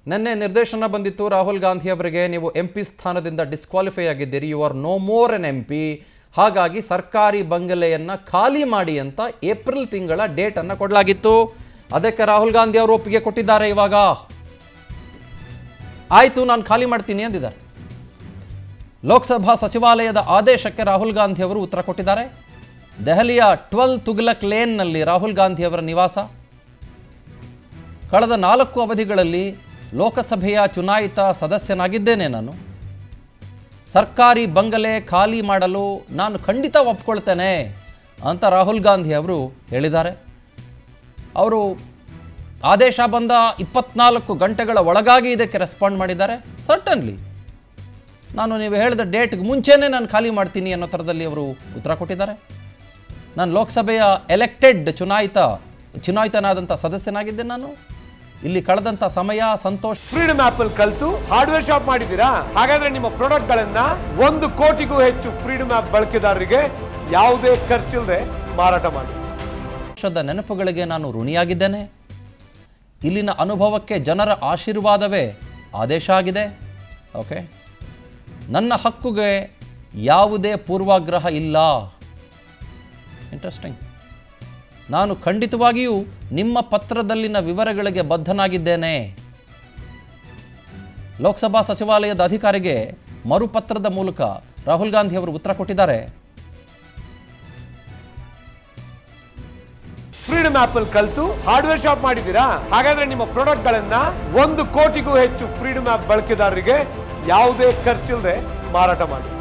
ನಿನ್ನೆ ನಿರ್ದೇಶನ ಬಂದಿತ್ತು ರಾಹುಲ್ ಗಾಂಧಿ ಅವರಿಗೆ ನೀವು ಎಂ ಪಿ ಸ್ಥಾನದಿಂದ ಡಿಸ್ಕ್ವಾಲಿಫೈ ಆಗಿದ್ದೀರಿ you are no more an M P ಹಾಗಾಗಿ ಸರ್ಕಾರಿ ಬಂಗಲೆಯನ್ನು ಖಾಲಿ ಮಾಡಿ ಅಂತ ಏಪ್ರಿಲ್ ತಿಂಗಳ ಡೇಟನ್ನು ಕೊಡಲಾಗಿತ್ತು ಅದಕ್ಕೆ ರಾಹುಲ್ ಗಾಂಧಿ ಅವರು ಒಪ್ಪಿಗೆ ಕೊಟ್ಟಿದ್ದಾರೆ ಇವಾಗ ಆಯಿತು ನಾನು ಖಾಲಿ ಮಾಡ್ತೀನಿ ಅಂದಿದ್ದಾರೆ ಲೋಕಸಭಾ ಸಚಿವಾಲಯದ ಆದೇಶಕ್ಕೆ ರಾಹುಲ್ ಗಾಂಧಿ ಅವರು ಉತ್ತರ ಕೊಟ್ಟಿದ್ದಾರೆ ದೆಹಲಿಯ ಟ್ವೆಲ್ ತುಗ್ಲಕ್ ಲೇನ್ನಲ್ಲಿ ರಾಹುಲ್ ಗಾಂಧಿ ಅವರ ನಿವಾಸ ಕಳೆದ ನಾಲ್ಕು ಅವಧಿಗಳಲ್ಲಿ ಲೋಕಸಭೆಯ ಚುನಾಯಿತ ಸದಸ್ಯನಾಗಿದ್ದೇನೆ ನಾನು ಸರ್ಕಾರಿ ಬಂಗಲೆ ಖಾಲಿ ಮಾಡಲು ನಾನು ಖಂಡಿತ ಒಪ್ಕೊಳ್ತೇನೆ ಅಂತ ರಾಹುಲ್ ಗಾಂಧಿ ಅವರು ಹೇಳಿದ್ದಾರೆ ಅವರು ಆದೇಶ ಬಂದ ಇಪ್ಪತ್ನಾಲ್ಕು ಗಂಟೆಗಳ ಒಳಗಾಗಿ ಇದಕ್ಕೆ ರೆಸ್ಪಾಂಡ್ ಮಾಡಿದ್ದಾರೆ ಸರ್ಟನ್ಲಿ ನಾನು ನೀವು ಹೇಳಿದ ಡೇಟ್ಗೆ ಮುಂಚೆನೇ ನಾನು ಖಾಲಿ ಮಾಡ್ತೀನಿ ಅನ್ನೋ ಥರದಲ್ಲಿ ಅವರು ಉತ್ತರ ಕೊಟ್ಟಿದ್ದಾರೆ ನಾನು ಲೋಕಸಭೆಯ ಎಲೆಕ್ಟೆಡ್ ಚುನಾಯಿತ ಚುನಾಯಿತನಾದಂಥ ಸದಸ್ಯನಾಗಿದ್ದೆ ನಾನು ಇಲ್ಲಿ ಕಳೆದಂಥ ಸಮಯ ಸಂತೋಷ ಫ್ರೀಡಮ್ ಆಪ್ ಅಲ್ಲಿ ಕಲ್ತು ಹಾರ್ಡ್ವೇರ್ ಶಾಪ್ ಮಾಡಿದ್ದೀರಾ ಹಾಗಾದ್ರೆ ನಿಮ್ಮ ಪ್ರಾಡಕ್ಟ್ ಗಳನ್ನ ಒಂದು ಕೋಟಿಗೂ ಹೆಚ್ಚು ಫ್ರೀಡಮ್ ಆಪ್ ಬಳಕೆದಾರರಿಗೆ ಯಾವುದೇ ಖರ್ಚಿಲ್ಲದೆ ಮಾರಾಟ ಮಾಡಿ ವರ್ಷದ ನೆನಪುಗಳಿಗೆ ನಾನು ಋಣಿಯಾಗಿದ್ದೇನೆ ಇಲ್ಲಿನ ಅನುಭವಕ್ಕೆ ಜನರ ಆಶೀರ್ವಾದವೇ ಆದೇಶ ಆಗಿದೆ ಓಕೆ ನನ್ನ ಹಕ್ಕುಗೆ ಯಾವುದೇ ಪೂರ್ವಾಗ್ರಹ ಇಲ್ಲ ಇಂಟ್ರೆಸ್ಟಿಂಗ್ ನಾನು ಖಂಡಿತವಾಗಿಯೂ ನಿಮ್ಮ ಪತ್ರದಲ್ಲಿನ ವಿವರಗಳಿಗೆ ಬದ್ಧನಾಗಿದ್ದೇನೆ ಲೋಕಸಭಾ ಸಚಿವಾಲಯದ ಅಧಿಕಾರಿಗೆ ಮರುಪತ್ರದ ಮೂಲಕ ರಾಹುಲ್ ಗಾಂಧಿ ಅವರು ಉತ್ತರ ಕೊಟ್ಟಿದ್ದಾರೆ ಫ್ರೀಡಮ್ ಆಪ್ ಅಲ್ಲಿ ಕಲ್ತು ಹಾರ್ಡ್ವೇರ್ ಶಾಪ್ ಮಾಡಿದ್ದೀರಾ ಹಾಗಾದ್ರೆ ನಿಮ್ಮ ಪ್ರಾಡಕ್ಟ್ ಗಳನ್ನ ಒಂದು ಕೋಟಿಗೂ ಹೆಚ್ಚು ಫ್ರೀಡಮ್ ಆಪ್ ಬಳಕೆದಾರರಿಗೆ ಯಾವುದೇ ಖರ್ಚಿಲ್ಲದೆ ಮಾರಾಟ ಮಾಡಿ